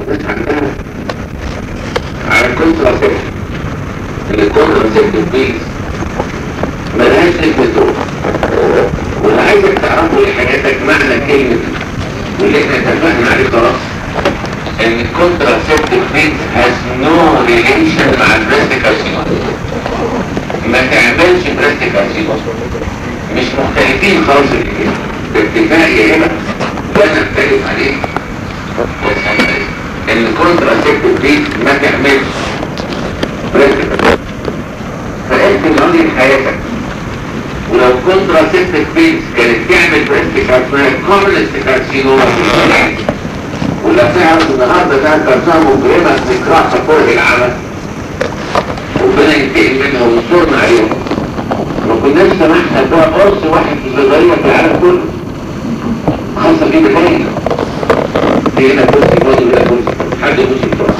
الناس عندها على الكونتراسيبت الكونتراسيبت بيز ملهاش نسبة واللي عايزك تعرفه لحاجاتك معنى كلمة واللي احنا اتفقنا عليه خلاص ان الكونتراسيبتيف بيز has no relation مع البريست كارسينوم ما تعملش بريست كارسينوم مش مختلفين خالص الاثنين باتفاق يا هنا وانا اختلف عليه واسال عليه ان الكونتراسيبتيف بيز ما تعملش بريست كارسينوم فانت نظري حياتك ولو كونتراسيبتيف بيز كانت تعمل بريست كارسينوم كومنست كارسينوم ولو تعرف النهارده ده كارسينوم مجرمه تكرهها كره العمل ربنا ينتقم منها وينصرنا عليهم ما كناش سمحنا بقى قرص واحد في الصيدليه في العالم كله خاصه في بدايه في هنا كرسي فاضي ولا كرسي حد كرسي بتوع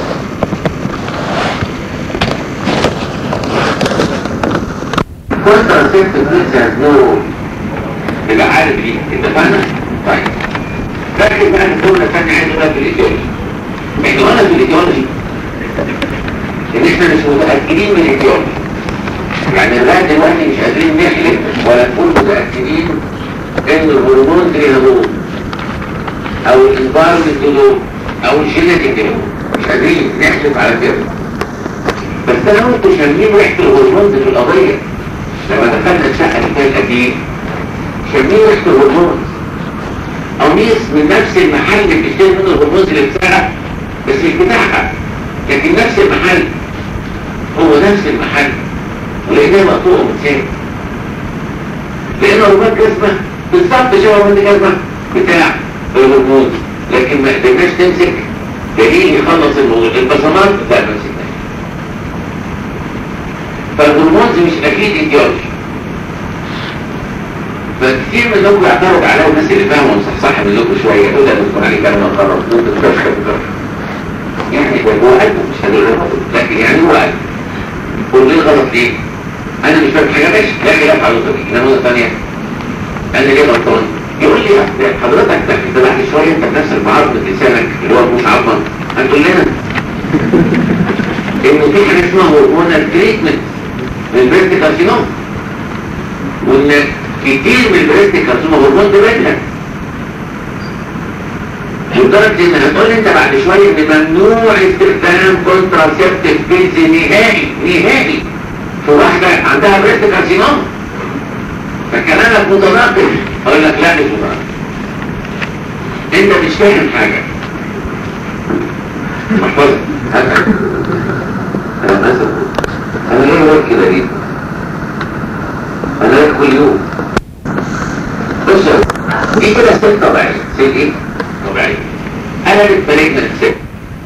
كونتراسيبتيف بيز هاز نو تبقى عارف ليه اتفقنا؟ طيب لكن بقى الدولة الثانية عايز بقى في الإيديولوجي احنا قلنا في الإيديولوجي ان احنا مش متأكدين من الإيديولوجي يعني لغاية دلوقتي مش قادرين نحلف ولا نكون متأكدين ان الهرمون ليه دور او الانفايرمنت دور او الجينيتيك دور مش قادرين نحلف على كده بس انا وانتوا شامين ريحة الهرمون دي في القضية لما دخلنا الشقة اللي القديم شامين ريحة الهرمون قميص من نفس المحل اللي بيشتري منه الهرموز اللي بتاعها بس مش بتاعها لكن نفس المحل هو نفس المحل ولقيناه مقطوع ومتساب لقينا هرمون جزمة بالظبط شبه من جزمة بتاع الهرموز لكن ما قدرناش تمسك دليل يخلص البصمات لا ما مسكناش فالهرمونز مش اكيد ايديولوجي فكتير منكم يعترض عليا الناس اللي فاهمه ومصحصح منكم شويه يقول ده بتكون عليه كلام مقرر ممكن تكشف يعني ده هو قلبه مش هنقول لكن يعني هو قلبه قول ليه غلط ليه؟ انا مش فاهم حاجه ماشي لا خلاف على الطريق انما نقطه ثانيه انا ليه غلطان؟ يقول لي لا حضرتك ده بعد شويه انت بنفسك بعضمه لسانك اللي هو مش عظمه هتقول لنا انه في حاجه اسمها هرمونال تريتمنت للبريست كارسينوم وان كتير من البريست كارسينوم هرمون ديبندنت لدرجه ان هتقول انت بعد شويه ان ممنوع استخدام كونتراسيبتيف بيلز نهائي نهائي في واحده عندها بريست كارسينوم فكلامك متناقض اقول لك لا مش متناقض انت مش فاهم حاجه محفظه هات انا مثلا انا ليه بقول كده ليه انا ليه كل يوم بص دي كده سيل طبيعيه سيل ايه طبيعيه انا بتبريجنا السيل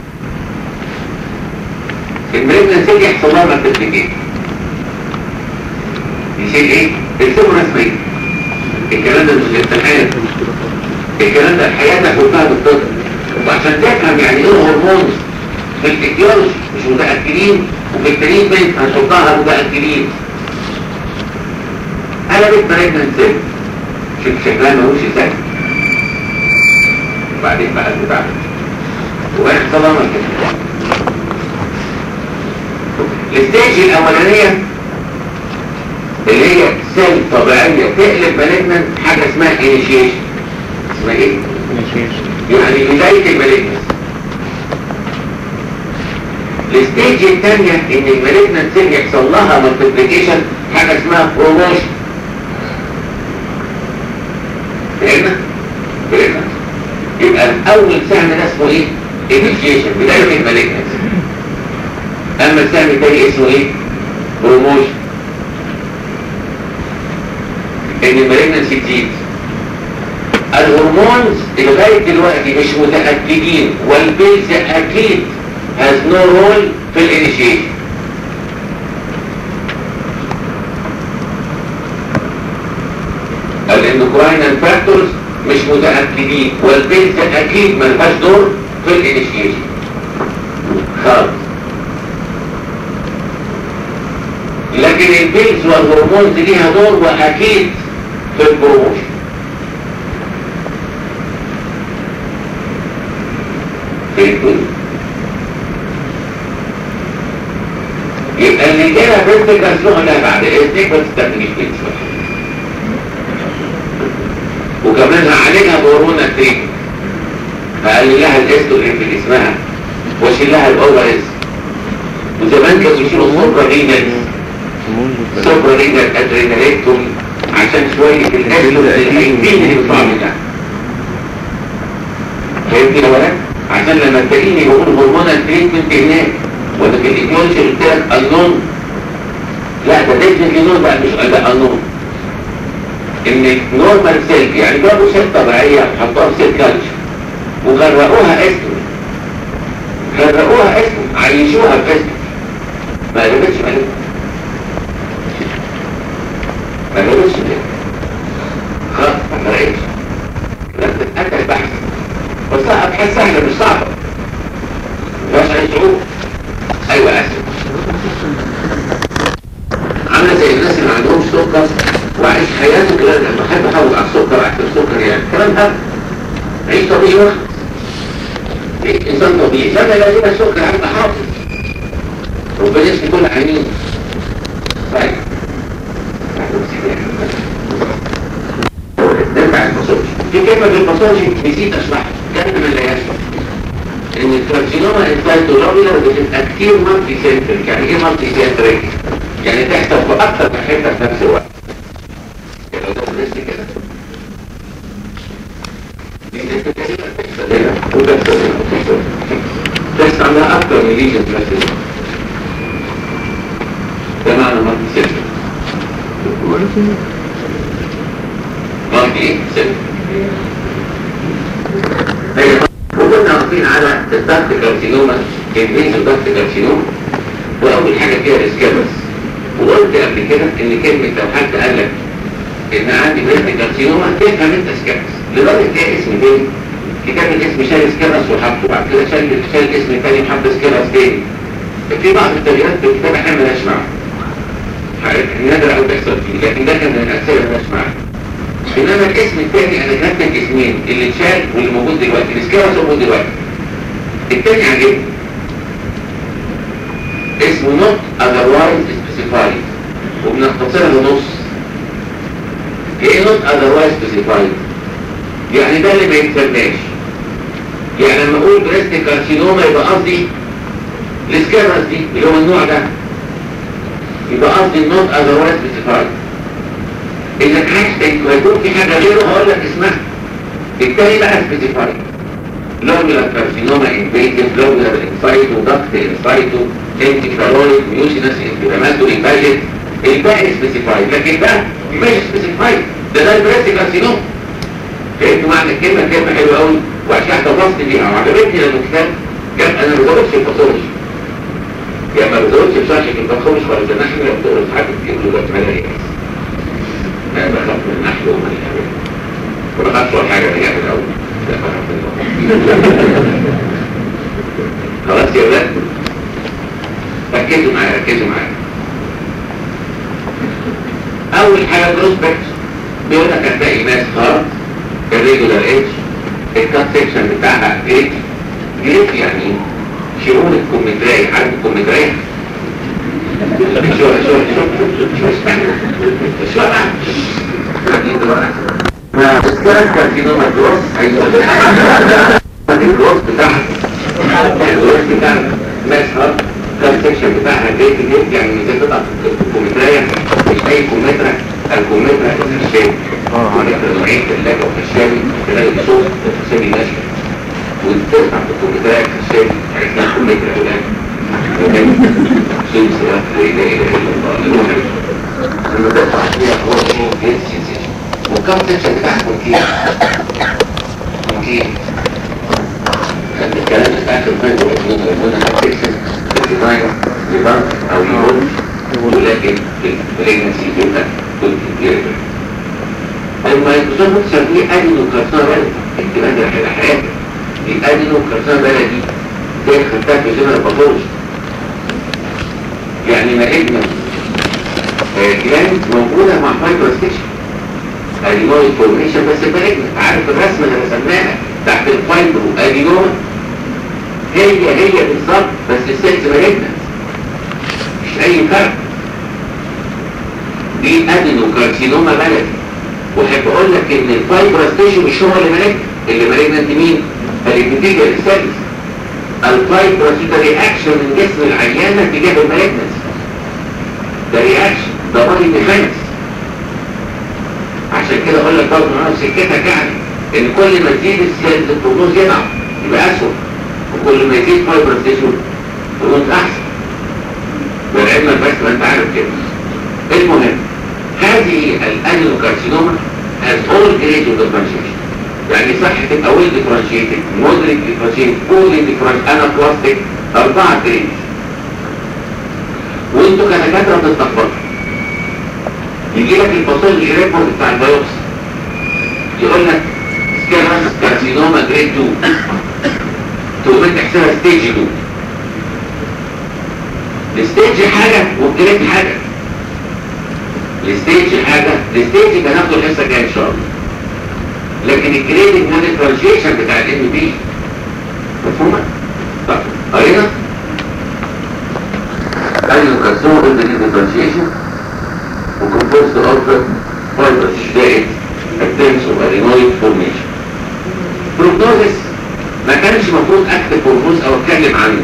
البريجنا سيل يحصل لها مالتيبليكيشن دي سيل ايه السيل رسميه الكلام ده مش الامتحان الكلام ده حياتك وفيها بالطب وعشان تفهم يعني ايه هرمون في الايديولوجي مش متأكدين وفي التريتمنت هنحطها متأكدين قلبت بريجننت سيل شوف شكلها ملوش ازاي وبعدين بقى البتاع وبعدين طالما كده الستيج الاولانيه اللي هي سيل طبيعيه تقلب مالجننت حاجه اسمها انيشيشن اسمها ايه؟ يعني بدايه المالجننت الستيج الثانيه ان المالجننت سيل يحصل لها مالتيبليكيشن حاجه اسمها بروموشن فهمنا؟ فهمنا؟ يبقى اول سهم ده اسمه ايه؟ انيشيشن بدايه المالجننت اما السهم الثاني اسمه ايه؟ بروموشن ان المالجنسي تزيد الهرمونز لغايه دلوقتي مش متاكدين والبيلز اكيد has no role في الانيشيشن الاندوكراينال فاكتورز مش متاكدين والبيلز اكيد ملهاش دور في الانيشيشن خالص لكن البيلز والهرمونز ليها دور واكيد في البروموشن فهمتوا؟ بريست كارسينوما لا بعد اذنك بس تستخدمي فليكس وكمان هعالجها بهرمون التريتمنت فقال لها الاستروجين في جسمها واشيل لها الاوفر اس وزمان كانوا يشيلوا سوبر رينال سوبر رينال ادريناليكتوم عشان شويه الاستروجين اللي بيطلع منها فهمتي يا ولد؟ عشان لما تلاقيني بقول هرمون التريتمنت هناك وده في الايديولوجي قلت لك النون لا ده ديفنتلي نون بقى مش ده النون ان نورمال سيل يعني جابوا سيل طبيعيه حطوها في سيل كالتشر وغرقوها اسم غرقوها اسم عيشوها باسم ما قلبتش ملك ما قلبتش ملك خلاص ما غرقتش لما تتأكد بحث بس ابحاث سهله مش صعبه مش اي صعوبه ايوه اسف عامله زي الناس اللي ما عندهمش سكر وعيش حياته كده لما حد يحافظ على السكر احسن السكر يعني كلام هذا عيش طبيعي واخد انسان طبيعي فانا لازم السكر هبقى حافظ ربنا يشفي كل عينين طيب نرجع الباثولوجي في كلمه بالباثولوجي نسيت اشرحها كلمه من لا يشرح ان الكارسينوما انفايتولوبيلر بتبقى كتير مالتي سنتريك يعني ايه مالتي سنتريك؟ يعني تحصل في اكتر من حته في نفس الوقت لو ده بس كده دي نسبة كده تحصل هنا وتحصل هنا وتحصل هنا تحصل عندها اكتر من ليجن في نفس الوقت ده معنى مالتي سنتريك مالتي ايه؟ سنتريك هي وكنا واقفين على الضغط كارسينوما كمية الضغط كارسينوما وأول حاجة فيها الاسكابس وقلت قبل كده إن كلمة لو حد قال لك إن عندي بريست كارسينوما تفهم أنت اسكابس لدرجة إيه اسم تاني كتاب الاسم شال اسكابس وحطه بعد كده شال شال اسم تاني وحط اسكابس تاني في بعض التغييرات في الكتاب احنا مالناش معاها نادر أو تحصل فيه لكن ده كان من الأمثلة اللي مالناش معاها انما الاسم الثاني انا كاتب لك اسمين اللي اتشال واللي موجود دلوقتي الاسكيرس موجود دلوقتي الثاني عجبني اسمه not otherwise specified وبنختصرها لنص ايه not otherwise specified يعني ده اللي ما يتسماش يعني لما اقول بريست كارسينوما يبقى قصدي الاسكيرس دي اللي هو النوع ده يبقى قصدي not otherwise specified إذا كان يكون في حاجة غيره هقول لك اسمها التاني بقى سبيسيفاي لوبيلار كارسينوما انفيتيف لوبيلار انسايتو ضغط انسايتو انتيكالويد ميوسينس انفلاماتوري باجت الباقي سبيسيفاي لكن ده مش سبيسيفاي ده ده البريست كارسينوما فهمتوا معنى الكلمة كلمة حلوة قوي وعشان احتفظت بيها وعجبتني لما كتاب جاب انا ما بزودش الباثولوجي يعني ما بزودش بشرح الباثولوجي ولا زي ما احنا بنقول حاجة بيقولوا ده ملاهي ما بخاف من النحل ومن الهواء وبخاف ولا حاجة من الهواء الأول لا بخاف من الهواء خلاص يا ولاد ركزوا معايا ركزوا معايا أول حاجة بروسبكت بيقول لك هتلاقي ماس هارت الريجولار اتش الكات سيكشن بتاعها جريت جريت يعني ايه؟ شؤون الكومتراي عارف الكومتراي؟ شو شو شو شو شو ما بتكلم كارسينوما الجروس ايوه الجروس بتاعها الجروس بتاعها مسحر كان سيكشن بتاعها جيت جيت يعني زي قطعة الكومتراية مش اي كومترا الكومترا الخشابي ونقدر نوعين ثلاجة وخشابي تلاقي صوت خشابي ناشف وتفتح الكومتراية الخشابي عرفنا كومترا اولاد سلسلة لا إله إلا الله لما تدفع فيها هو اسمه جنس سنسيشن وكم سنسيشن بتاعك ممكن ممكن كان الكلام في آخر ما يقول إنه يكون هتكسب بالديزاين لبنك أو يقول ولكن في البريجنسي بيبقى كنت كبير المايكروسوفت تسميه أدينو كارسون بلدي انتباه ده حياتك الأدينو كارسون بلدي دي خدتها في جنرال باثولوجي يعني مالجنا جلاند موجودة مع فايبروستيشن ادينويد فورميشن بس مالجنا عارف الرسمة اللي رسمناها تحت الفايبرو ادينوما هي هي بالظبط بس السيلز مالجنا مش اي فرق دي ادينوكارسينوما بلدي واحب اقول لك ان الفايبرس تيشو مش هو اللي مالك اللي مالك مين الابيثيليال سيلز الفايبرس ده رياكشن من جسم العيانه تجاه المالجنس ده رياكشن ده بادي ديفنس عشان كده اقول لك برضه انا سكتك يعني ان كل ما تزيد السيلز البروجنوز يضعف يبقى اسوء وكل ما يزيد فايبرس تيشو البروجنوز احسن بالعلم بس ما انت عارف كده المهم هذه الادينوكارسينوما has all grades of differentiation يعني صح تبقى well differentiated moderate differentiated poorly differentiated anaplastic أربعة grades وانتوا كدكاترة بتتلخبطوا يجي لك الباثولوجي ريبورت بتاع البيوبسي يقول لك سكيرس كارسينوما جريد 2 تقوم انت تحسبها ستيج 2 الستيج حاجة والجريد حاجة الستيج حاجة الستيج كان هاخده الحصة الجاية ان شاء الله لكن الجريدنج هو الديفرنشيشن بتاع الام بي مفهومة؟ طب قرينا؟ ايوه كارسوما ضد الديفرنشيشن وكمبوست اوف فايبرز زائد التنس وادينويد فورميشن بروجنوزس ما كانش المفروض اكتب بروجنوز او اتكلم عنه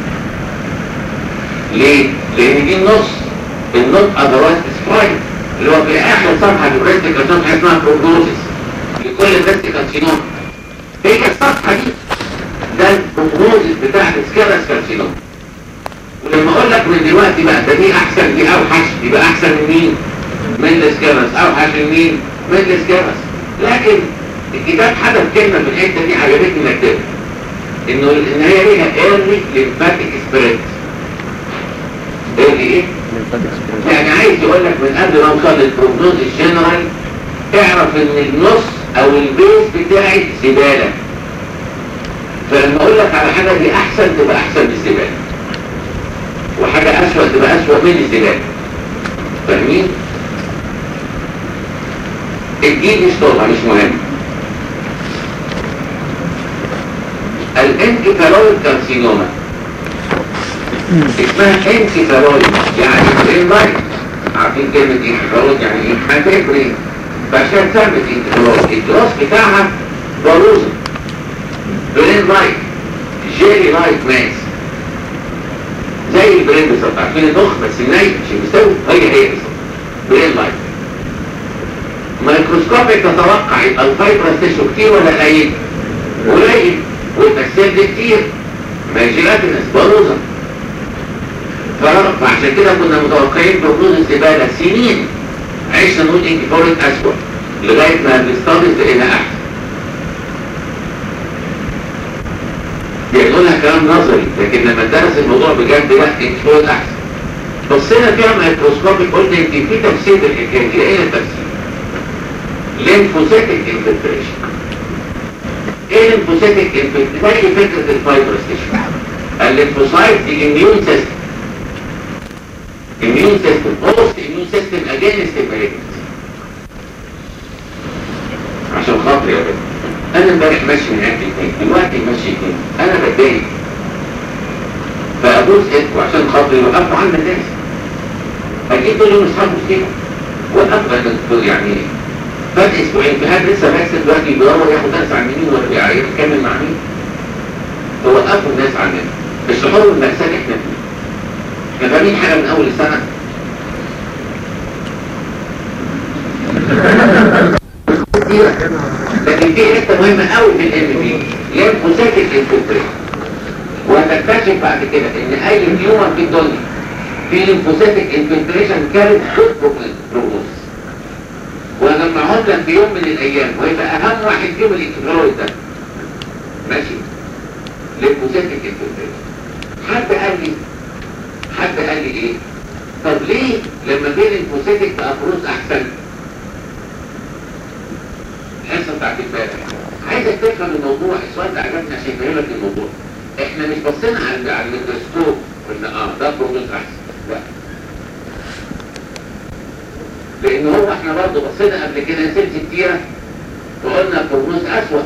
ليه؟ لان دي النص النوت اذروايز سبرايد اللي هو في اخر صفحه في بريست كارسينوما حاجه اسمها بروجنوزس لكل بريست كارسينوما هي الصفحه دي ده البروجنوزس بتاع السكيرس كارسينوما ولما اقول لك من دلوقتي بقى ده دي احسن دي اوحش يبقى احسن من مين؟ من السكيرس اوحش من مين؟ من السكيرس لكن الكتاب حدث كلمه في الحته دي عجبتني نكتبها انه ان هي ليها ايرلي ليمفاتيك سبريد ايرلي ايه؟ يعني عايز يقول لك من قبل ما اوصل للبروجنوز الجنرال اعرف ان النص او البيس بتاعي زباله فلما اقول لك على حاجه دي احسن تبقى احسن من الزباله وحاجه اسوأ تبقى اسوأ من الزباله فاهمين؟ الجيل مش طبعا مش مهم الانكفالويد كارسينوما اسمها انكفالويد يعني برين لايت عارفين كلمة انكفالويد يعني ايه؟ حاجة برين فعشان ثابت انكفالويد الدراس بتاعها بلوزة برين لايت جيلي لايت ماس زي البرين بالظبط عارفين الضخ بس نايم مش مستوي هي هي بالظبط برين لايت مايكروسكوبيك تتوقع يبقى الفايبرس تيشو كتير ولا قليل؟ قليل والتكسير دي كتير ما هي جيلاتينس بلوزة فعشان كده كنا متوقعين بروز الزبالة سنين عشنا نقول انكفوريك أسوأ لغاية ما بنستضيف لقينا أحسن بيقولوا لها كلام نظري لكن لما درس الموضوع بجد لا انكفوريك أحسن بصينا فيها مايكروسكوبيك قلنا ان في تفسير للحكايه دي ايه التفسير؟ ليمفوسيتك انفلتريشن ايه الليمفوسيتك انفلتريشن؟ زي فكره الفايبرس تيشو الليمفوسايت دي اميون سيستم اميون سيستم هوست اميون سيستم اجينست المالجنس عشان خاطر يا بنت انا امبارح ماشي من عند الاثنين دلوقتي ماشي اثنين انا بتضايق فابوس ايدكم عشان خاطر يوقفوا عنا الناس اكيد دول يوم اصحاب مسلمين وقفوا يعني فات اسبوعين في حد لسه بيحسب دلوقتي بيدور ياخد درس عن مين ولا بيعرف يتكلم مع مين فوقفوا الناس عننا الشعور بالمأساة اللي احنا فيه احنا فاهمين حاجة من أول السنة لكن في حتة مهمة قوي في الام بي اللي هي المساكن الانفلتريشن وهتكتشف بعد كده ان اي تيومر في الدنيا في ليمفوسيتك انفلتريشن كانت ضد بروجنوز وهجمعهم لك في يوم من الايام ويبقى اهم واحد فيهم الانفلترويد ده ماشي ليمفوسيتك انفلتريشن حد قال لي حد قال لي ايه طب ليه لما بين الليمفوسيتك بافروز احسن الحصه بتاعت امبارح عايزك تفهم الموضوع السؤال ده عجبني عشان يفهمك الموضوع احنا مش بصينا على على الميكروسكوب قلنا اه ده بروجنوز احسن لا لان هو احنا برضه بصينا قبل كده سيلز كتيره وقلنا بروجنوز اسوأ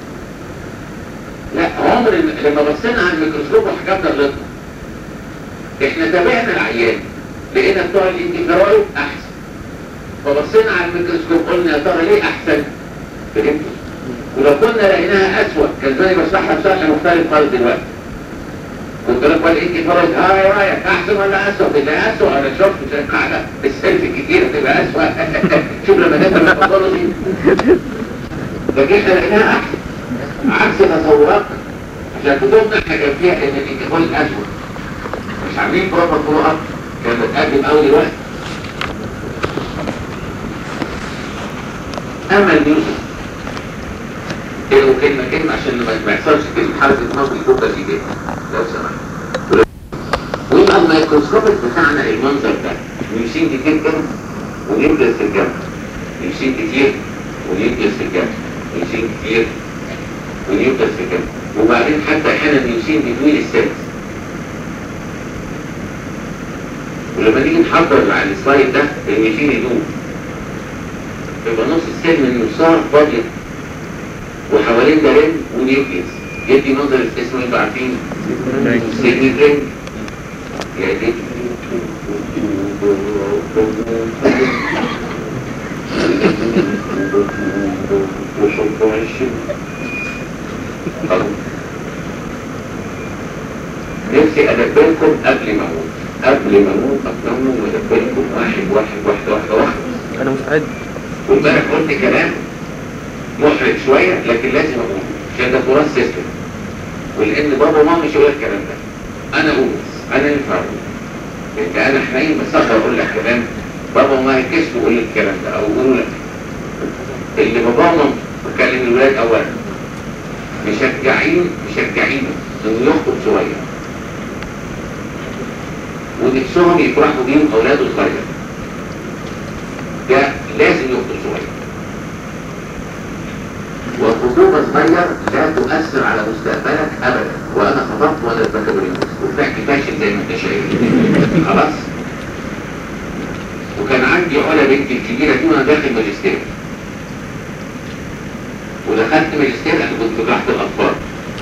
لا عمر لما بصينا على الميكروسكوب وحكمنا غلطنا احنا تابعنا العيان لقينا بتوع الانتفارويد احسن فبصينا على الميكروسكوب قلنا يا ترى ليه احسن فهمت ولو كنا لقيناها اسوء كان زي بشرحها بشرح مختلف خالص دلوقتي كنت لك ولا انت فرج اه يا رايك احسن ولا اسوء تبقى اسوء انا شفت زي القاعده السيلفي كتير تبقى اسوء شوف لما نبدا الباثولوجي فجينا لقيناها احسن عكس تصوراتنا عشان تضمن احنا كان فيها ان الانتقال اسوء مش عاملين بروبر فولو اب كان بتقدم اول دلوقتي اما اليوسف كلمة كلمة كلمة عشان ما يحصلش كلمة حركة نصب الجملة دي كده لو سمحت ويبقى الميكروسكوبك بتاعنا المنظر ده نيوسين كتير كده ونيوكليس في الجنب نيوسين كتير ونيوكليس في الجنب نيوسين كتير ونيوكليس في الجنب وبعدين حتى احيانا نيوسين بتوين السيلز ولما نيجي نحضر على السلايد ده النيوسين يدوب يبقى نص السيل من يسار فاضي وحوالين ده رينج ونيوكليس يدي منظر اسمه انتوا عارفين سيجنال رينج يعني نفسي ادبلكم قبل ما اموت قبل ما اموت اطمن وادبلكم واحد واحد واحده واحده واحده انا مستعد وامبارح قلت كلام محرج شوية لكن لازم اقول عشان ده تراث سيستم ولان بابا وماما مش هيقول الكلام ده انا اقول بس انا ينفع اقول انت انا حنين بس اقدر اقول لك كلام بابا وما يكسبوا يقول لك الكلام ده او يقولوا لك اللي بابا وماما بكلم الولاد اولا مشجعين مشجعين انه يخطب صغير ونفسهم يفرحوا بيهم اولاده الصغير ده لازم يخطب صغير والخطوبة صغير لا تؤثر على مستقبلك أبدا وأنا خطبت وأنا البكالوريوس وفعت فاشل زي ما أنت شايف خلاص وكان عندي علا بنتي الكبيرة دي وأنا داخل ماجستير ودخلت ماجستير أنا كنت في جراحة الأطفال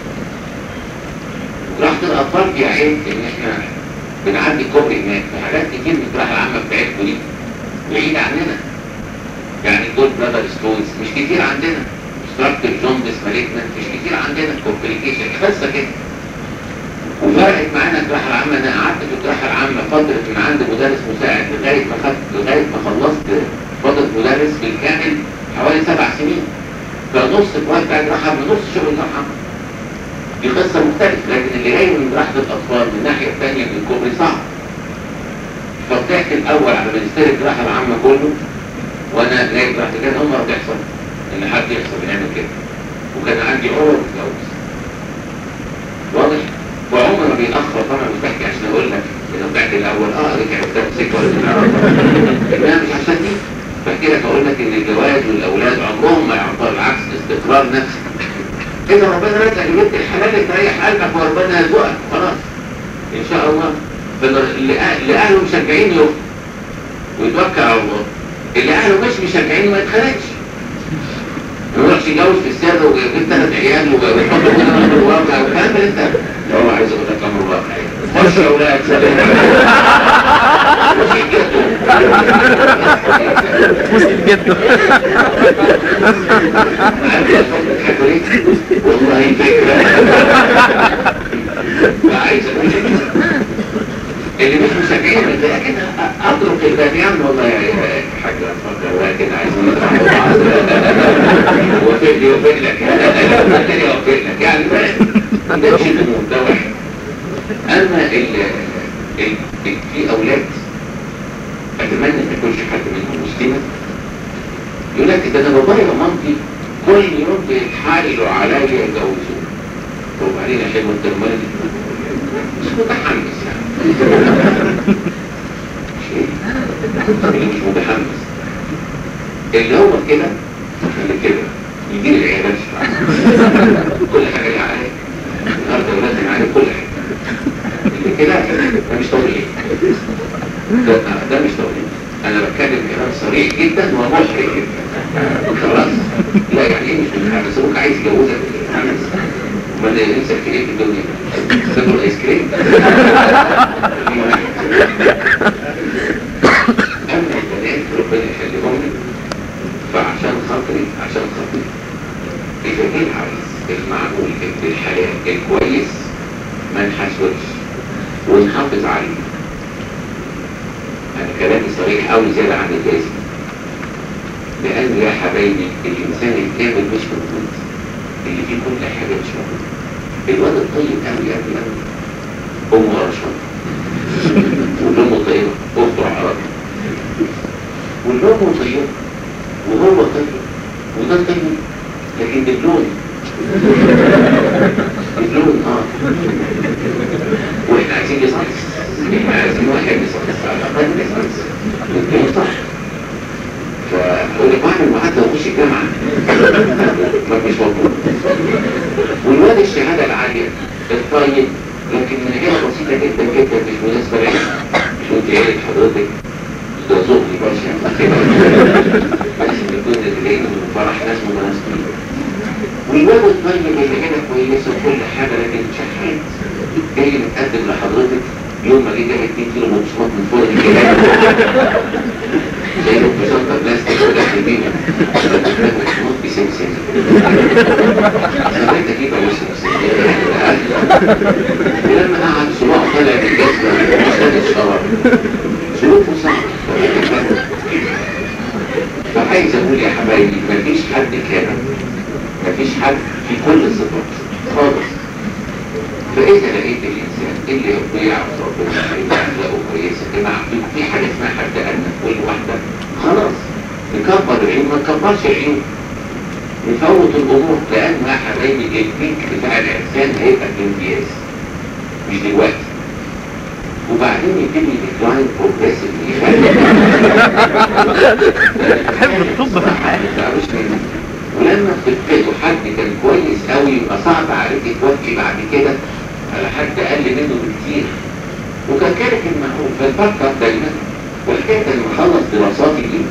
جراحة الأطفال دي عيب إن إحنا بنعدي كوبري هناك في حاجات كتير من الجراحة العامة بتاعتكم دي بعيدة عننا يعني جولد بلادر ستونز مش كتير عندنا ستراكتر جوندس مالجنا مش كتير عندنا كومبليكيشن قصه كده وفرقت معانا الجراحه العامه انا قعدت في الجراحه العامه فتره من عند مدرس مساعد لغايه ما خدت لغايه ما خلصت فتره مدرس بالكامل حوالي سبع سنين فنص الوقت بتاع الجراحه من نص شغل الجراحه دي قصه مختلفه لكن اللي جاي من جراحه الاطفال من الناحيه الثانيه من الكوبري صعب فطلعت الاول على ماجستير الجراحه العامه كله وانا جاي جراحه كده اول مره تحصل ان حد يحصل يعمل كده وكان عندي عمر متجوز واضح وعمر ما بيأخر طبعا مش بحكي عشان اقول لك اذا طلعت الاول اه رجع كتاب سكه ولا انما مش عشان دي بحكي لك اقول لك ان الجواز والاولاد عمرهم ما يعطوا بالعكس استقرار نفسي اذا ربنا رزقك جبت الحلال اللي تريح قلبك وربنا يرزقك خلاص ان شاء الله اللي اهله مشجعين يخطب ويتوكل على الله اللي اهله مش مشجعين ما يتخانقش ما يروحش يتجوز في السر ويجيب ثلاث عيال ويحط كده امر الواقع والكلام ده انت هو عايز اقول لك امر الواقع خش يا اولاد سلام خش جده مسلم جدا والله فكره وعايز اقول لك اللي مش مشجعين لكن اضرب البنيان والله يا حاج اتفضل لكن عايزين نطرح بعض وفق لي وفق لك الثاني وفق لك يعني ده شيء ده واحد اما ال ال في اولاد اتمنى ما يكونش حد منهم مسلمه يقول لك ده انا بابايا ومامتي كل يوم بيتحايلوا عليا يجوزوني وبعدين عشان وانت المرض مش متحمس يعني مش متحمس اللي هو كده اللي كده يجيب العيادات كل حاجة لها عليك النهارده لازم عليك كل حاجة اللي كده ده مش طبيعي ده, ده مش طبيعي انا بتكلم كلام صريح جدا ومحرج جدا خلاص لا يعني ايه مش متحمس ابوك عايز يجوزك متحمس امال نفسك في ايه في الدنيا تاكل ايس كريم اما البنات ربنا يخليهم العريس المعقول ابن الحلال الكويس ما نحاسبش ونحافظ عليه انا كلامي صريح قوي زيادة عن اللازم لان يا حبايبي الانسان الكامل مش موجود اللي فيه كل حاجة مش موجود الواد الطيب قوي قوي قوي امه رشوة والامه طيبة اخته عربي والام طيبة وهو طيب وده طيب لكن باللون باللون اه واحنا عايزين نصلص احنا عايزين واحد يصلص على الاقل يصلص باللون صح فقول لك واحد المعادلة وخش الجامعة ما مش موجود والواد الشهادة العالية الطيب لكن من هي بسيطة جدا جدا مش مناسبة لك مش وانت قايل حضرتك ده ذوقي بشع لازم يكون تلاقيه من فرح ناس مناسبين والواد الطيب اللي هنا كويسة وكل حاجة لكن شحات جاي متقدم لحضرتك يوم ما جه جاب 2 كيلو مبسوط من فوق الكلام جايبه بشنطة بلاستيك وده حبيبي مبسوط بسمسم سمعت اجيب ابو سمسم ولما قعد صباعه طلع بالجزمة ومستند الشراب ظروفه صعبة فعايز اقول يا حبايبي مفيش حد كامل مفيش حد في كل الصفات خالص فإذا لقيت الإنسان اللي بيعرف ربنا اللي أخلاقه كويسة اللي في حاجة اسمها حد أدنى كل واحدة خلاص نكبر العيون ما نكبرش العيون نفوت الأمور لأن يا حبايبي البيك بتاع الإنسان هيبقى بامتياز مش دلوقتي وبعدين يبتدي الديكلاين بروجريسيف تحب الطب في الحياة ولما تفقده حد كان كويس قوي يبقى صعب عليك توفي بعد كده على حد اقل منه بكتير وكان كارك المعروف فالفكر دايما والحكايه كان مخلص دراساتي دي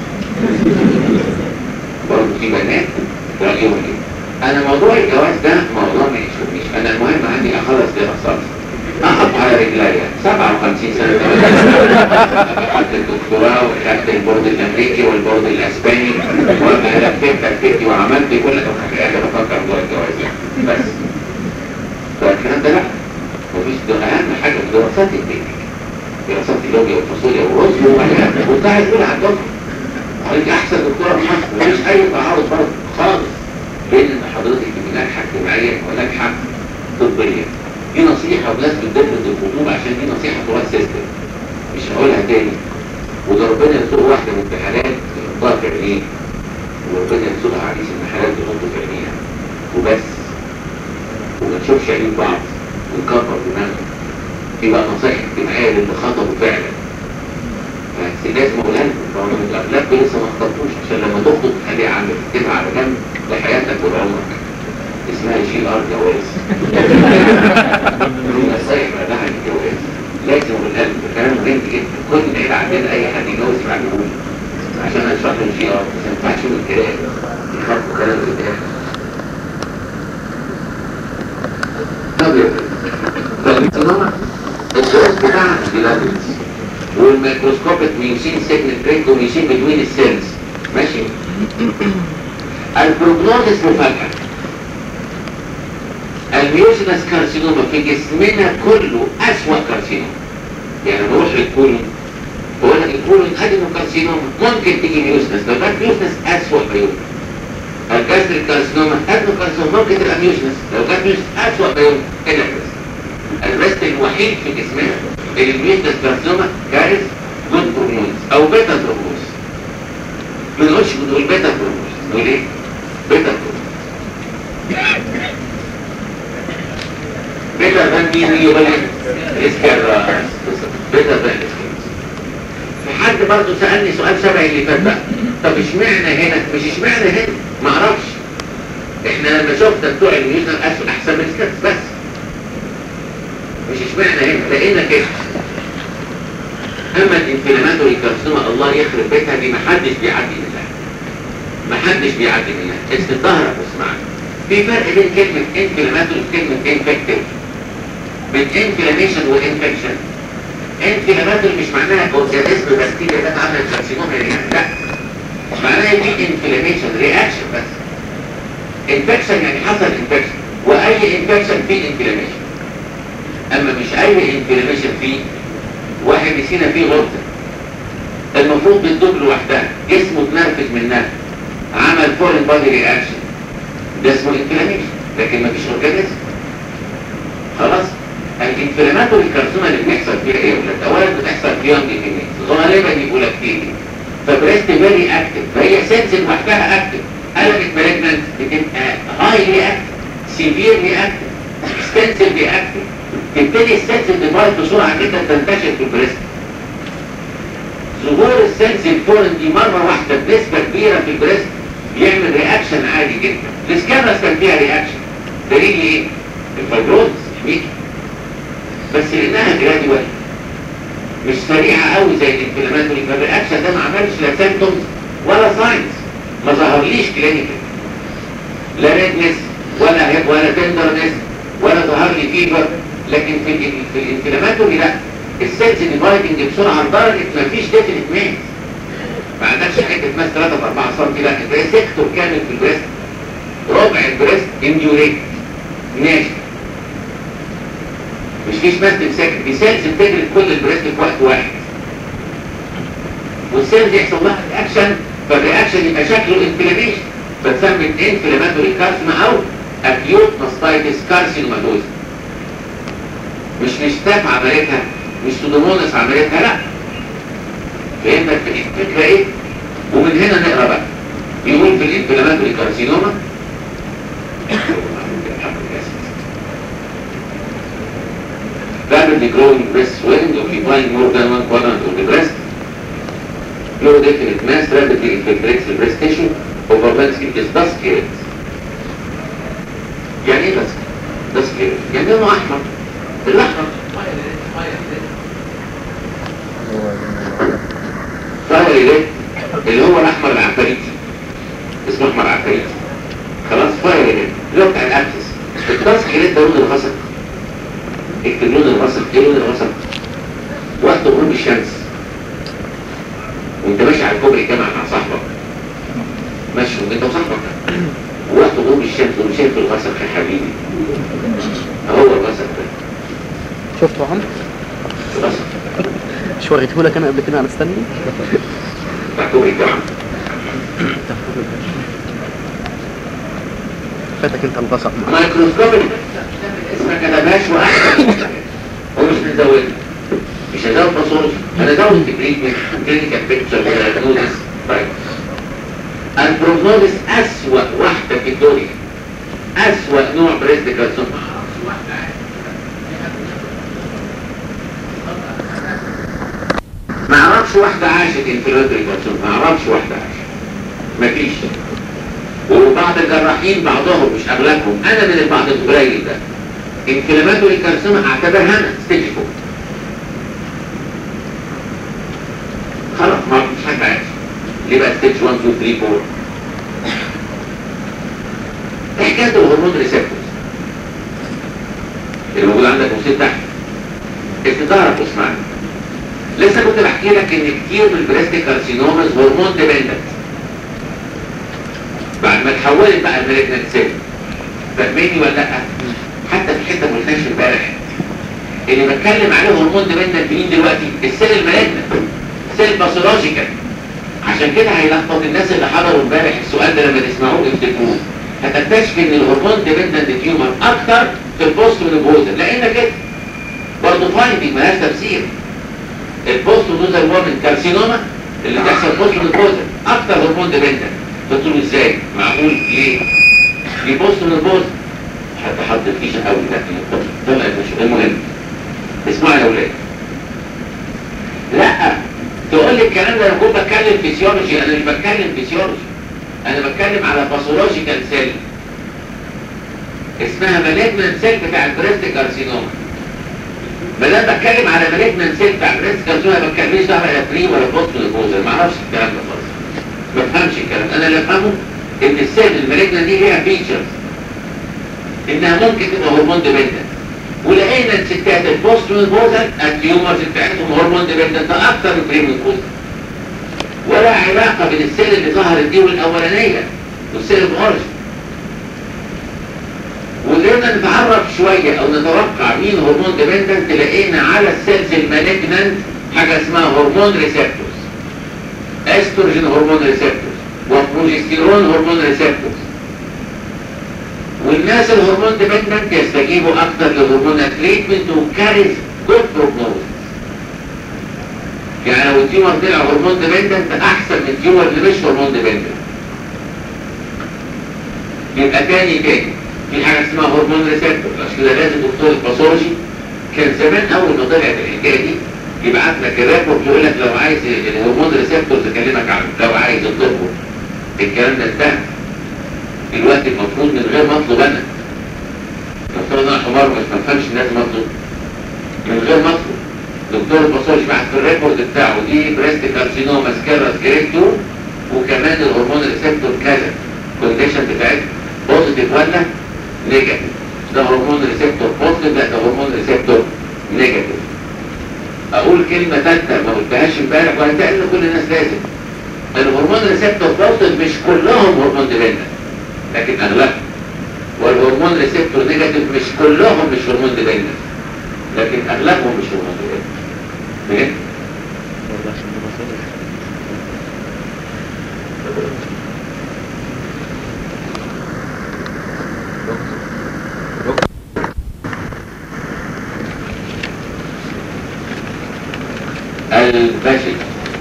برضه في بنات رايهم ايه انا موضوع الجواز ده موضوع ما يشغلنيش انا المهم عندي اخلص دراساتي اقف على رجليا 57 سنة خدت الدكتوراه وخدت البورد الامريكي والبورد الاسباني وانا لفيت لفيت وعملت كل حاجة بفكر جوه الجواز بس فالكلام ده لا مفيش ده اهم حاجة في دراسات البيت دراسات اللوبيا والفاصوليا والرز وبعدها وانت عايز تقول على الدكتور حضرتك احسن دكتورة في مصر مفيش اي تعارض برضه خالص بين ان حضرتك تبقي ناجحة اجتماعيا وناجحة طبيا دي نصيحة وناس بتدرس الخطوبة عشان دي نصيحة طوال سيستم مش هقولها تاني وده ربنا يرزق واحدة من حلال يحطها في عينيه وربنا يرزقها عريس من حلال يحطه في عينيها وبس وما نشوفش عيون بعض ونكبر دماغنا في بقى نصايح اجتماعية للي خطبوا فعلا بس لازم اقولها لكم طبعا الاغلب لسه ما خطبتوش عشان لما تخطب تخليها عندك تكتبها على جنب لحياتك ولعمرك اسمها جي ار جواز نصايح بعدها عن الجواز لازم والقلب كلام مهم جدا كل ما يبقى عندنا اي حد يتجوز يبقى يقول عشان اشرح له جي ار ما ينفعش من الكلام يخافوا كلام قدام طب يا فالصناعة الجواز بتاعها بلادرز والميكروسكوبيك ميوسين سيجنال بريك وميوسين بتوين السيلز ماشي البروجنوزس مفاجأة الميوسينس كارسينوما في جسمنا كله أسوأ كارسينوما يعني نروح للكولون بقول لك الكولون ادينو كارسينوما ممكن تيجي ميوسينس لو كانت ميوسينس أسوأ بيوم الجاستريك كارسينوما ادينو كارسينوما ممكن تبقى ميوسينس لو كانت ميوسينس أسوأ بيوم كده بس البست الوحيد في جسمنا اللي الميوسينس كارسينوما كارث جود بروجنوز أو بيتا بروجنوز ما نقولش بنقول بيتا بروجنوز نقول ايه؟ بيتا بروجنوز بيتا ذان مين يبين اسكار بيتا ذان حد برضه سألني سؤال شبه اللي فات بقى طب اشمعنى هنا مش اشمعنى هنا ما اعرفش احنا لما شفنا بتوع الميوزن احسن من سكات بس مش اشمعنى هنا لقينا كده اما الانفلاماتوري كارسينوما الله يخرب بيتها دي محدش بيعدي منها محدش بيعدي منها استظهرك واسمعني في فرق بين كلمة انفلاماتوري وكلمة انفكتيف بين انفلاميشن وانفكشن انفلاماتوري مش معناها اورجانيزم بكتيريا ده عملت كارسينوما يعني لا معناها دي انفلاميشن رياكشن بس انفكشن يعني حصل انفكشن واي انفكشن فيه انفلاميشن اما مش اي انفلاميشن فيه واحد نسينا فيه غرزه المفروض بتدوب لوحدها جسمه اتنرفز منها عمل فورين بادي رياكشن ده اسمه انفلاميشن لكن مفيش اورجانيزم خلاص الانفلاماتوري كارسوما اللي بيحصل فيها ايه يا ولاد اولا بتحصل في يونج كمية غالبا يبقوا لاكتيتي فبريست فيري اكتف فهي سيلز لوحدها اكتف قلبت مالجنت بتبقى هايلي اكتف سيفيرلي اكتف اكستنسively اكتف تبتدي السيلز ديفايد بسرعه جدا تنتشر في البريست ظهور السيلز الفورن دي مره واحده بنسبه كبيره في البريست بيعمل رياكشن عادي جدا السكانرز كان فيها رياكشن دليل ايه؟ الفايبروز ميكي بس لانها جراديوال مش سريعه قوي زي الانفلاماتوري فالرياكشن ده ما عملش لا سيمتومز ولا ساينز ما ظهرليش كلينيكال لا ريدنس ولا هيب ولا تندرنس ولا ظهر لي فيبر لكن في ال في الانفلاماتوري لا السيلز ديفايدنج بسرعه لدرجه ما فيش ديفينيت ماس ما عندكش حته ماس 3 4 سم لا ده سيكتور كامل في البريست ربع البريست انديوريت ناشف مش فيش ماس تمسك دي سيلز بتجري في كل البريست في وقت واحد والسيلز يحصل لها رياكشن فالرياكشن يبقى شكله انفلاميشن فتسمى انفلاماتوري كارسما او اكيوت ماستايتس كارسينوماتوز مش مشتاف عملتها مش سودومونس عملتها لا فهمت الفكره ايه ومن هنا نقرا بقى بيقول في الانفلاماتوري كارسينوما rapidly growing breast swelling occupying more than one quadrant of the breast low definite mass rapidly infiltrates the breast tissue overlaps it is dust carriers يعني ايه dust dust carriers يعني لونه احمر الاحمر فاير ريد اللي هو الاحمر العفاريتي اسمه احمر عفاريتي خلاص فاير ريد اللي هو بتاع الابسس الدست كارير ده لون الغسق اكتب لون الغسق ايه لون الغسق وقت غروب الشمس وانت ماشي على الكوبري الجامعة مع صاحبك ماشي انت وصاحبك وقت غروب الشمس وشايف الغسق يا حبيبي هو الغسق ده شفته يا عم الغسق مش وريته لك انا قبل كده انا استني بتاع كوبري الجامعة فاتك انت الغسق معاك مايكروسكوبيك اسمها كتبهاش واحد ومش بنزودها مش هزود باثولوجي انا زود تريتمنت كلينيكال بيكتشر دايجنوزس طيب البروجنوزس اسوأ واحدة في الدنيا اسوأ نوع بريست كارسوما ما اعرفش واحدة عاشت انفلاتوري كارسوما ما اعرفش واحدة عاشت مفيش وبعض الجراحين بعضهم مش اغلبهم انا من البعض القليل ده انفلاماتوري كارسوما اعتبرها انا ستيج فور خلاص ما مش حاجه عايش ليه بقى ستيج 1 2 3 4 ايه حكايه الهرمون ريسبتورز اللي موجود عندك وسيط تحت استدارك واسمعني لسه كنت بحكي لك ان كتير من البريست كارسينومز هرمون ديبندنت بعد ما اتحولت بقى المالجنت سيل فاهميني ولا لا حتى في حته ما قلناش امبارح اللي بتكلم عليه هرمون ديبندنت مين دلوقتي السيل المالجنت سيل باثولوجيكال عشان كده هيلخبط الناس اللي حضروا امبارح السؤال ده لما تسمعوه افتكروه هتكتشف ان الهرمون ديبندنت تيومر اكتر في البوست مينوبوزال لان كده برضه فايندنج ملهاش تفسير البوست مينوبوزال وومن كارسينوما اللي بتحصل بوست مينوبوزال اكتر هرمون ديبندنت قلت له ازاي معقول ليه دي بوست مينوبوزال حد حط الفيشه قوي ده طلع مش المهم اسمعوا يا اولاد لا تقول لي الكلام ده انا كنت بتكلم فيسيولوجي انا مش بتكلم فيسيولوجي انا بتكلم على باثولوجيكال سيل اسمها مالجنت سيل بتاع البريست كارسينوما ما دام بتكلم على مالجنت سيل بتاع البريست كارسينوما ما بتكلمش دعوه لا بري ولا بوست مينوبوزال ما اعرفش الكلام ده خالص ما بفهمش الكلام انا اللي افهمه ان السيل المالجنت دي ليها فيتشرز انها ممكن تبقى هرمون ديبندنت ولقينا الستات البوست مينوبوزال التيومرز بتاعتهم هرمون ديبندنت اكتر من بري مينوبوزال ولا علاقه بين السيل اللي ظهرت دي والاولانيه والسيل الاوريجن حبينا نتعرف شوية او نتوقع مين هرمون ديبندنت لقينا على السيلز المالجنانت حاجة اسمها هرمون ريسبتورز استروجين هرمون ريسبتورز وبروجستيرون هرمون ريسبتورز والناس الهرمون ديبندنت يستجيبوا اكتر لهرمون تريتمنت وكاريز جود بروجنوز يعني لو التيومر طلع هرمون ديبندنت احسن من التيومر اللي مش هرمون ديبندنت يبقى تاني تاني في حاجه اسمها هرمون ريسبتور عشان كده لازم دكتور الباثولوجي كان زمان اول ما طلعت الحكايه دي يبعت لك الريبورت يقول لك لو عايز الهرمون ريسبتور تكلمك عنه لو عايز تطلبه الكلام ده انتهى دلوقتي المفروض من غير ما اطلب انا دكتور انا حمار مش بفهمش الناس ما اطلب من غير ما اطلب دكتور الباثولوجي بعت في الريبورت بتاعه دي بريست كارسينوما سكيرس جريد 2 وكمان الهرمون ريسبتور كذا كونديشن بتاعتها بوزيتيف ولا نيجاتيف ده هرمون ريسبتور بوزيتيف لا ده هرمون ريسبتور نيجاتيف اقول كلمه ثالثه ما قلتهاش امبارح وهتقل كل الناس لازم الهرمون ريسبتور بوزيتيف مش كلهم هرمون ديبندنت لكن اغلبهم والهرمون ريسبتور نيجاتيف مش كلهم مش هرمون ديبندنت لكن اغلبهم مش هرمون ديبندنت فهمت؟ والله عشان ده مصادر. الباجت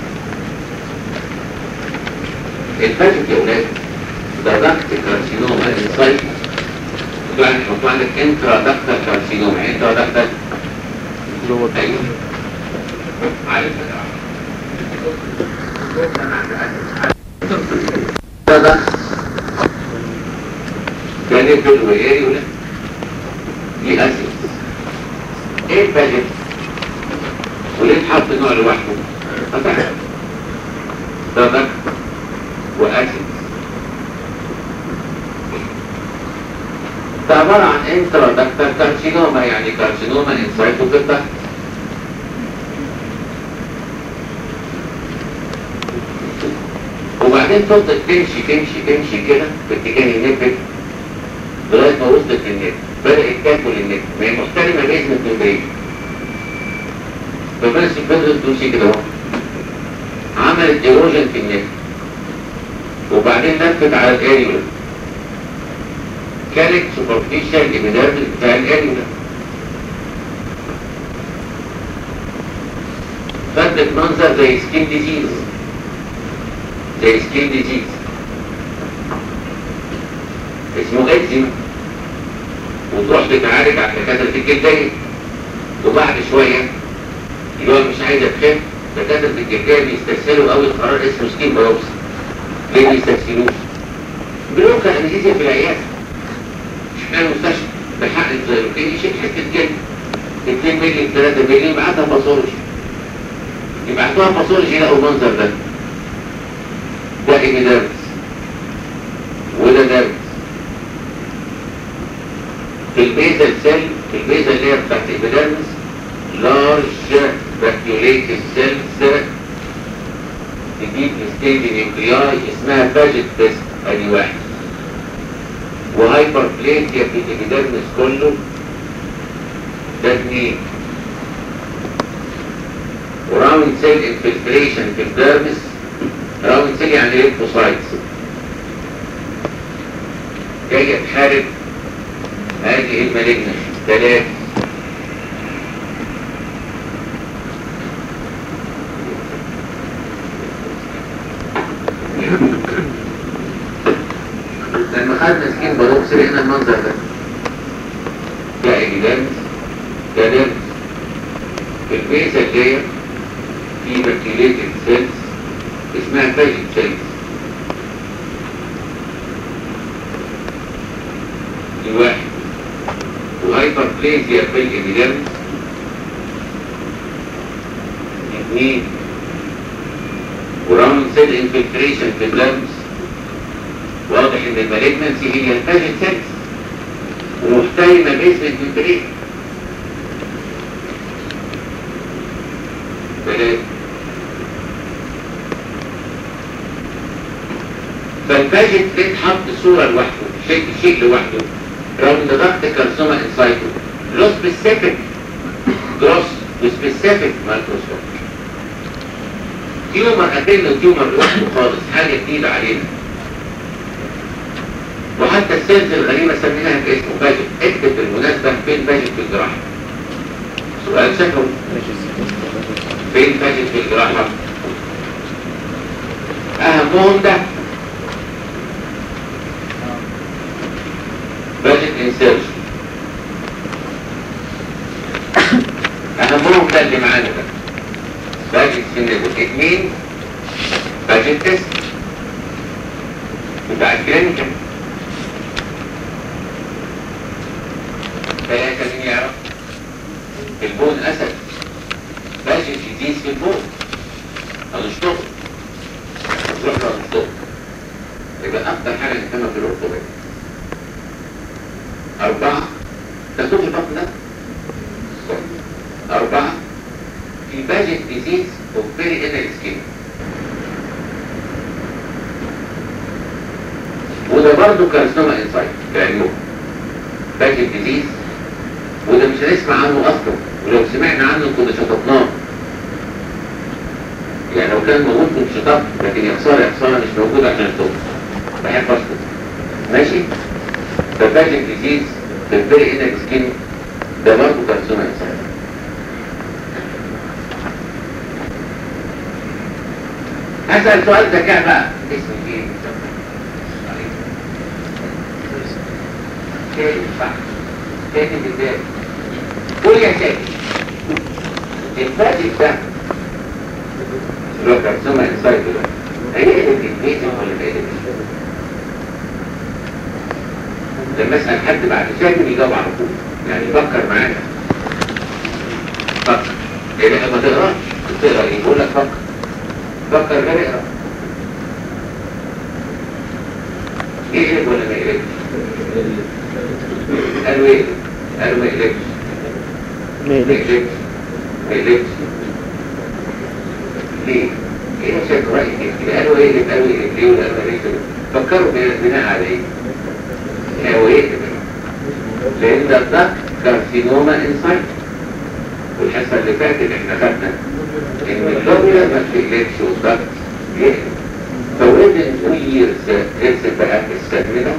الباجت يا ولاد ده ضغط كارسينوما انسايت يعني يحطوا عندك انترا ضغط كارسينوما يعني انترا ضغط جوه ايوه عارف ده ضغط كان يبدو وياري ولا دي اسيد ايه الباجت وليه تحط نوع لوحده فتح ده ضغط واسيد ده عبارة عن انترا دكتر كارسينوما يعني كارسينوما انسايتو في الضغط وبعدين تفضل تمشي تمشي تمشي كده في اتجاه النبل لغاية ما وصلت للنبل بدأت تاكل النبل ما هي محترمة باسم الدبرين فبس فضلت تمشي كده اهو عملت ايروجن في النبل وبعدين لفت على الاريولا كانت سوبرفيشال ابيديرمس بتاع الاريولا فدت منظر زي سكين ديزيز زي سكين ديزيز اسمه اكزيما وتروح تتعالج على دكاتره الجلديه وبعد شويه اللي هو مش عايز تخف دكاتره الجلديه بيستسهلوا قوي قرار اسمه سكين بايوبسي ليه بيستسهلوه؟ بيلوكا انستيزيا في العياده مش في المستشفى بحق الزيروكين يشيل حته جلد 2 مللي 3 مللي يبعتها باثولوجي يبعتوها باثولوجي يلاقوا المنظر ده ده ايبيديرمس وده ديرمس في البيزل سيل في البيزل اللي هي بتاعت ايبيديرمس لارج فاكيوليتد سيلز تجيب ستيج نيوكلياي اسمها باجت بيست ادي واحد وهايبر بليتيا في الابيديرمس كله ده اثنين وراوند سيل انفلتريشن في الديرمس راوند سيل يعني ليمفوسايتس جاية تحارب هذه المالجنس ثلاثة لما خدنا سكين بروكس لقينا المنظر ده ده ايديدامس ده دامس في البيزة ديت في بكتيريتد سيلز اسمها فاجيت سيلز دي واحد وهايبر بليزيا في الابيدامس اثنين وراوند سيل انفلتريشن في اللمس واضح ان المالجنسي هي الفاجيت سيلز ومحترمه باسم الفلتريشن ثلاثة فالباجت بتحط صورة لوحده شيء شيء لوحده رغم ان ضغط كارسوما انسايتو له سبيسيفيك جروس وسبيسيفيك مايكروسكوب تيومر اكنه تيومر لوحده خالص حاجه جديده علينا وحتى السيلز الغريبه سميناها باسمه باجت اكتب بالمناسبه فين باجت في الجراحه سؤال شكله فين باجت في الجراحه اهمهم ده باجت انسيرش اهمهم ده اللي معانا ده باجت سنبوت اتنين باجت تيست بتاع الكلينيكال ثلاثة مين يعرف البون اسد باجت جديد في البون هنشطب نروح له هنشطب يبقى اكتر حاجة نهتم في الرطوبة أربعة تاخد البطن ده أربعة في باجت ديزيز اوف فيري انر سكين وده برضه كارسنوما انسايت بعلمه باجت ديزيز وده مش هنسمع عنه اصلا ولو سمعنا عنه كنا شططناه يعني لو كان موجود كنت شطط لكن يا خساره يا خساره مش موجود عشان الصوت بحب اسكت ماشي فباجت ديزيز في الفيري انر سكين ده برضه كارسنوما انسايت هسأل سؤال ذكاء بقى اسمك ايه؟ كاتب صح كاتب ازاي؟ قول يا كاتب الفاتح ده اللي هو كارسوما انسايد ده هيقلب الفيتم ولا ما يقلبش؟ لما اسال حد بعد شهر يجاوب على طول يعني فكر معايا فكر يعني ما تقراش تقرا ايه؟ بقول لك فكر فكر غير اقرا يقلب ولا ما يقلبش؟ قالوا ايه؟ قالوا ما يقلبش ما ما يقلقش يقلبش ما يقلبش ليه؟ ايه شايف رأيك كده قالوا يقلب قالوا يقلب ليه ولا قالوا يقلب فكروا بناء على ايه؟ هو يقلب لان ده ده كارسينوما انسايت والحصه اللي فاتت احنا خدنا ان اللوبيا ما بتقلبش والضغط يقلب فوزن تو ييرز ارسم بقى السهم ده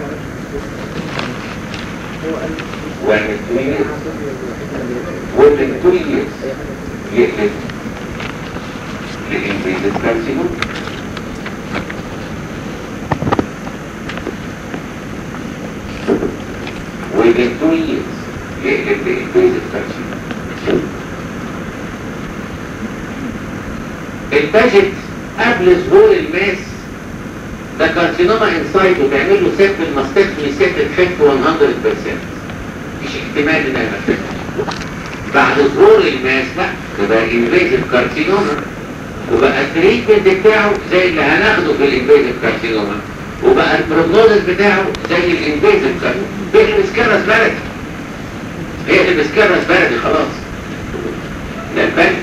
واعمل تو ييرز وزن تو ييرز يقلب للانفيزيف كارسينوما within two years يقلب لإنفيزيف كارسينوما الباجت قبل ظهور الماس ده كارسينوما انسايد وتعمل له سيمبل ماستكتومي سيمبل فيكت 100% مفيش احتمال انها ماستكتومي بعد ظهور الماس لا تبقى انفيزيف كارسينوما وبقى التريتمنت بتاعه زي اللي هناخده في الانفيزيف كارسينوما وبقى البروجنوزس بتاعه زي الانفيزيف كارسينوما بقى الاسكارس بلدي هي الاسكارس بلدي خلاص لا البلد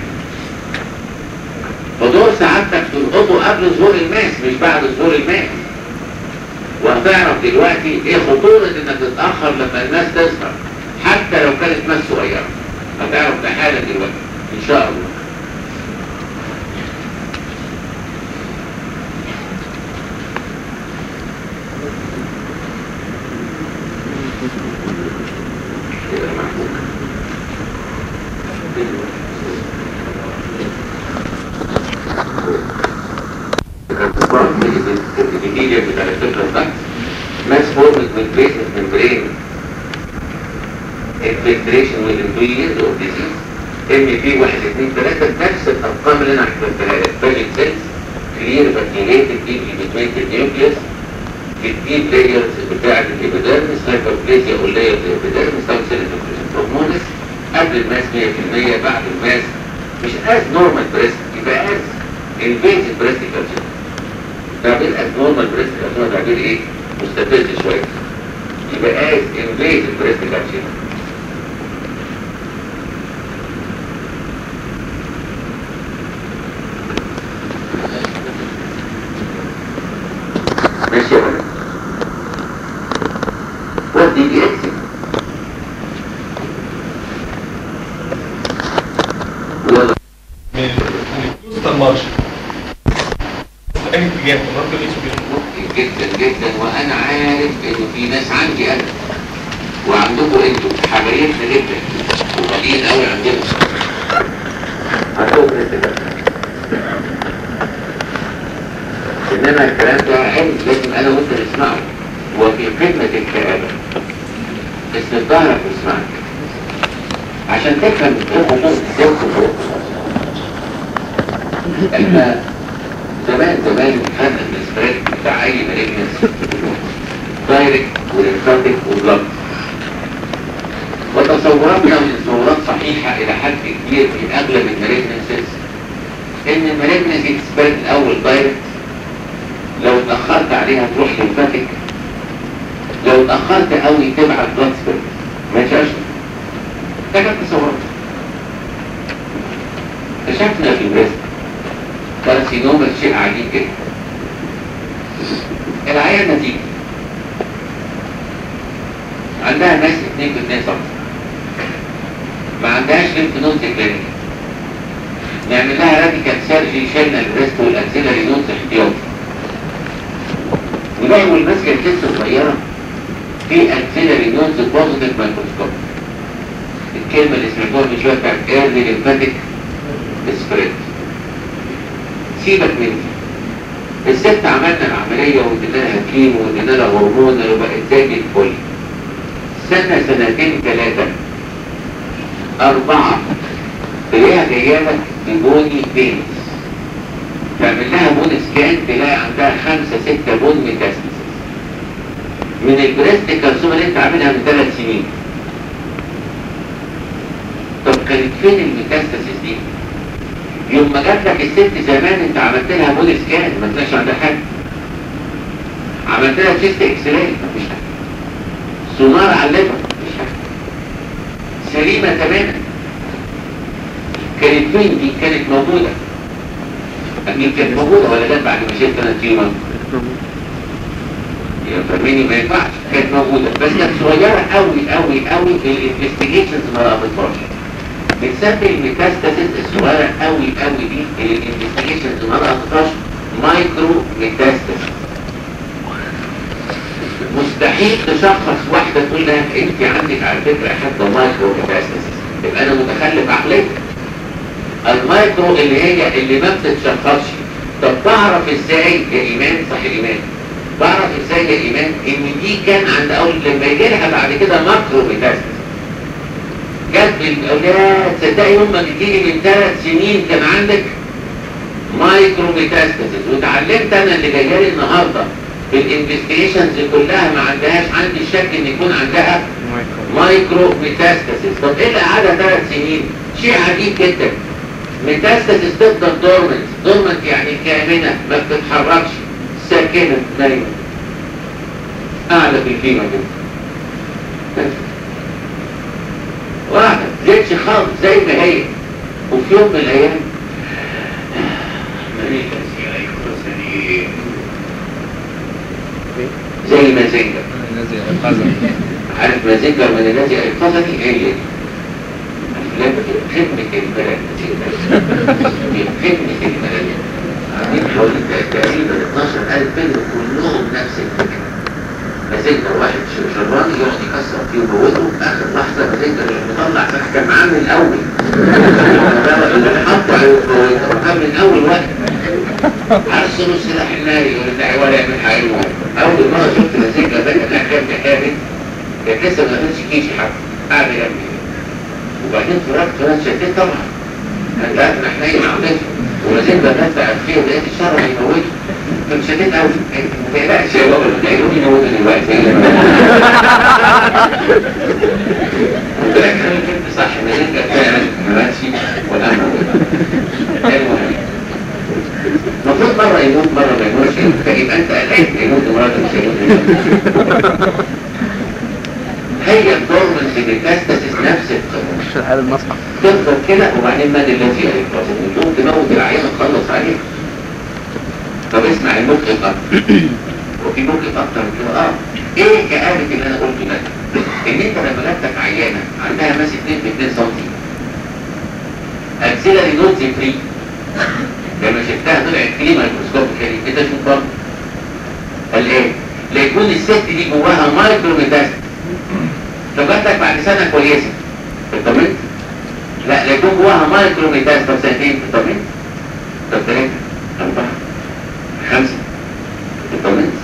فدور سعادتك تلقطه قبل ظهور الماس مش بعد ظهور الماس وهتعرف دلوقتي ايه خطورة انك تتأخر لما الماس تظهر حتى لو كانت ماس صغيرة هتعرف ده حالا دلوقتي ان شاء الله كده محبوك الارتباط الجديدة بتاع الفكرة ده ماس فورمت من بيسمنت ممبرين infiltration within two years of disease ام بي 1 2 3 نفس الارقام اللي انا حكيتها لك باجت سيلز كلير فاتيليتد ديب ليميتد نيوكليوس الديب لايرز بتاعت الابيديرمس هايبربليزيا او لاير الابيديرمس تنسل البرومونس قبل الماس 100% بعد الماس مش از نورمال بريست يبقى از انفيزيف بريست كارسينوما تعبير از نورمال بريست كارسينوما تعبير ايه؟ مستفز شويه يبقى از انفيزيف بريست كارسينوما ماشي يا ولد ودي دي اكسي انتوا حبايبنا جدا وغاليين قوي عندنا عندهم بريست انما الكلام ده علم لازم انا وانت نسمعه وفي خدمة الكآبة اسم الظهر تسمعك عشان تفهم الامور ازاي تفوق احنا زمان زمان خدنا الاسبريد بتاع اي مالجنس دايركت وليمفاتيك وبلاد وتصوراتنا من تصورات صحيحة الى حد كبير في اغلب المالجنسز ان المالجنس تسبريد الاول دايركت لو اتأخرت عليها تروح ليمفاتيك لو اتأخرت قوي تبعت بلاد سبريد ماشي يا اشرف ده كانت تصورات اكتشفنا في البريست كارسينوما شيء عجيب جدا العيان نتيجة عندها ماس 2 ب 2 سم ما عندهاش ليمف نودز كلينيك نعمل لها راديكال سيرجي شلنا البريست والاكسيلاري نودز احتياطي ونعمل ماسكه كيس صغيره في اكسيلاري نودز بوزيتيف مايكروسكوب الكلمه اللي سمعتوها من شويه بتاعت ايرلي ليمفاتيك سبريد سيبك مني الست عملنا العملية وادينا لها كيمو وادينا لها هرمون وبقت زي الفل سنة سنتين ثلاثة أربعة تلاقيها جاية لك ببوني بينز تعمل لها بون سكان تلاقي عندها خمسة ستة بون ميتاستاسيس من البريست كارسوما اللي انت عاملها من ثلاث سنين طب كانت فين الميتاستاسيس دي؟ يوم ما جات لك الست زمان انت عملت لها بول سكان ما طلعش عندها حاجه عملت لها تشيست اكس راي مفيش حاجه سونار على الليفر مفيش حاجه سليمه تماما كانت فين دي كانت موجوده اكيد كانت موجوده ولا جت بعد ما شلت انا تيومر يا فاهميني ما ينفعش كانت موجوده بس كانت صغيره قوي قوي قوي الانفستيجيشنز ما لقطتهاش بتسمي الميتاستاسيس الصغيرة قوي قوي دي اللي الانفستيجيشنز ما لقطتهاش مايكرو ميتاستاسيس مستحيل تشخص واحدة تقول لها انت عندك على فكرة حتى مايكرو ميتاستاسيس يبقى انا متخلف عقليا المايكرو اللي هي اللي ما بتتشخصش طب بعرف ازاي يا ايمان صح ايمان بعرف ازاي يا ايمان ان دي كان عند اول لما يجي لها بعد كده ماكرو ميتاستاسيس جت بالأولاد تصدقي يوم ما تجيلي من ثلاث سنين كان عندك مايكرو ميتاستاسيس وتعلمت انا اللي جايه النهارده بالانفستيجيشنز كلها ما عندهاش عندي شك ان يكون عندها مايكرو ميتاستاسيس طب ايه اللي قعدها ثلاث سنين؟ شيء عجيب جدا ميتاستاسيس تفضل دورمنت دورمنت يعني كامنه ما بتتحركش ساكنه نايمه قاعده في القيمه كده واحدة زيتش خالص زي ما هي وفي يوم من الأيام زي مازنجر الذي أيقظني عارف مازنجر من الذي أيقظني هي دي خدمة البلد خدمة البلد عاملين حوالي تقريبا 12000 فيلم كلهم نفس الفكرة مازنجر واحد شراني يقعد يكسر فيه ويموته اخر لحظه مازنجر اللي مطلع كان معاه من الاول اللي حطه كان من اول وقت عرس له السلاح الناري ولا ولا يعمل حاجه اول مره شفت مازنجر ده كان احكام كامل كان لسه ما دخلش كيشي حتى قاعد جنبي وبعدين فرقت فرقت شديد طبعا انت عارف انا حنين عملته ولازم بفتح فيه لقيت الشر هيموته كنت شديد قوي ما تقلقش يا بابا هيقولوا يموتوا دلوقتي قلت لك انا كنت صح ما نرجع فعلا ما ماشي ولا المهم المفروض مرة يموت مرة ما يموتش فيبقى انت قلقان يموت مرة مش هيموت هي الدورمنس ميتاستاسيس نفس القانون مش الحال المصحف تفضل كده وبعدين مد الذي هيخلص وتقوم تموت العيان وتخلص عليه طب اسمع المخ اكتر وفي مخ اكتر من كده اه ايه كآبة اللي انا قلته ده ان انت لما جاتك عيانة عندها ماس 2 ب 2 سم اكسيلاري نوتس فري لما شفتها طلعت فري مايكروسكوب كده انت شوف برضه قال ايه لا يكون الست دي جواها مايكرو ميتاستاسيس فجاتك بعد سنه كويسه اطمنت لا لا يكون جواها مايكرو ميتاز طب سنتين اطمنت طب ثلاثه اربعه خمسه اطمنت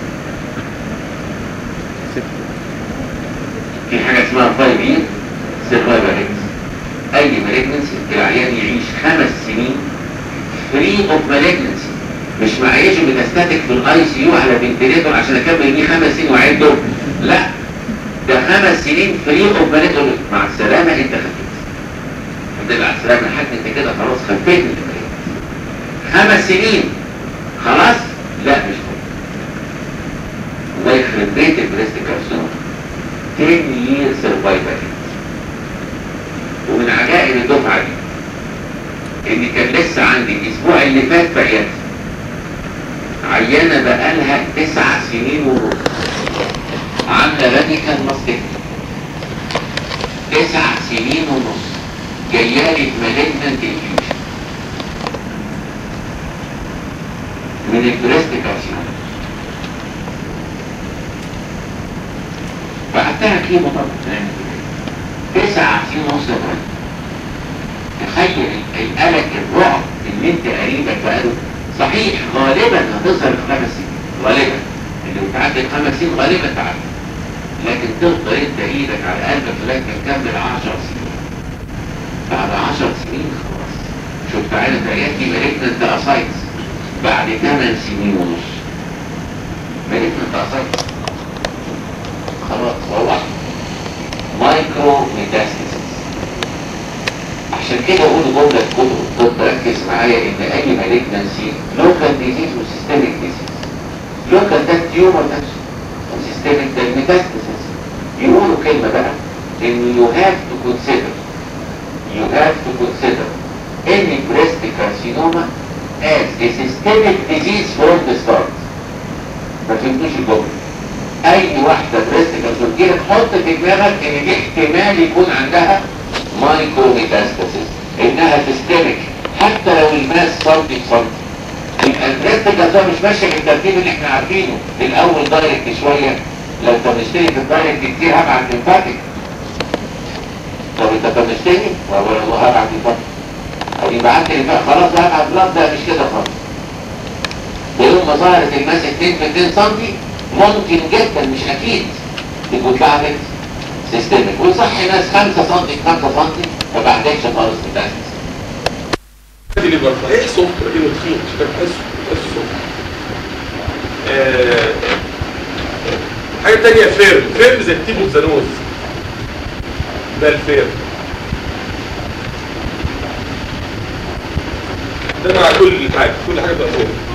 ستة في حاجه اسمها 5 year survival rates اي مالجنسي العيان يعيش خمس سنين فري اوف مالجنسي مش معيشه ميتاستاتيك في الاي سي يو على فنتليتور عشان اكمل بيه خمس سنين واعده لا ده خمس سنين فري اوف مالجنسي مع السلامه انت خفيت الحمد لله على السلامه لحد انت كده خلاص خفيت من المالجنسي خمس سنين خلاص لا مش خلاص الله يخرب بيت البريست كارسينوما 10 year survival rate ومن عجائب الدفعة دي ان كان لسه عندي الاسبوع اللي فات في عيادتي عيانة بقالها تسع سنين ونص عاملة راديكال ماستكتومي تسع سنين ونص جايالي في مالجنت انفيوجن من البريست كارسينوما بعتها كيمو طبعا تسع سنين ونص يا فندم. تخيل القلق الرعب اللي انت قريبك بقاله صحيح غالبا هتظهر في خمس سنين غالبا اللي بتعدي الخمس سنين غالبا تعدي لكن تفضل انت ايدك على قلبك لغايه ما تكمل 10 سنين بعد 10 سنين خلاص شفت عينة عيادتي مالجنت اسايتس بعد 8 سنين ونص مالجنت اسايتس خلاص روحت مايكرو ميتاستاسيس عشان كده اقول جمله الكتب الطب ركز معايا ان اي مالجنسي لوكال ديزيز وسيستميك ديزيز لوكال ده تيومر نفسه وسيستميك ده الميتاستاسيس يقولوا كلمه بقى ان يو هاف تو كونسيدر يو هاف تو كونسيدر any breast carcinoma as a systemic disease from the start ما فهمتوش الجمله اي واحدة بريست كارسينوما تحط في دماغك ان دي احتمال يكون عندها مايكرو ميتاستاسيس انها تستمك حتى لو الماس سنتي بسنتي يبقى البريست كارسينوما مش ماشيه بالترتيب اللي احنا عارفينه الاول دايركت شويه لو طنشتني في الدايركت كتير هبعت لمفاتك طب انت طنشتني ولا الله هبعت لمفاتك او يبقى عندي لمفاتك خلاص هبعت بلاد ده مش كده خالص ويوم ما ظهرت الماس 2 في 2 سنتي ممكن جدا مش اكيد تكون بعدت سيستمك وصح ناس 5 سم 5 سم ما بعدتش خالص بتاعت اللي بره ايه صفر ايه تخين مش فاهم تحسه تحسه صفر آه، حاجه تانية فيرم فيرم زي التيب اوف ذا نوز ده الفيرم ده مع كل حاجه كل حاجه بقى فوق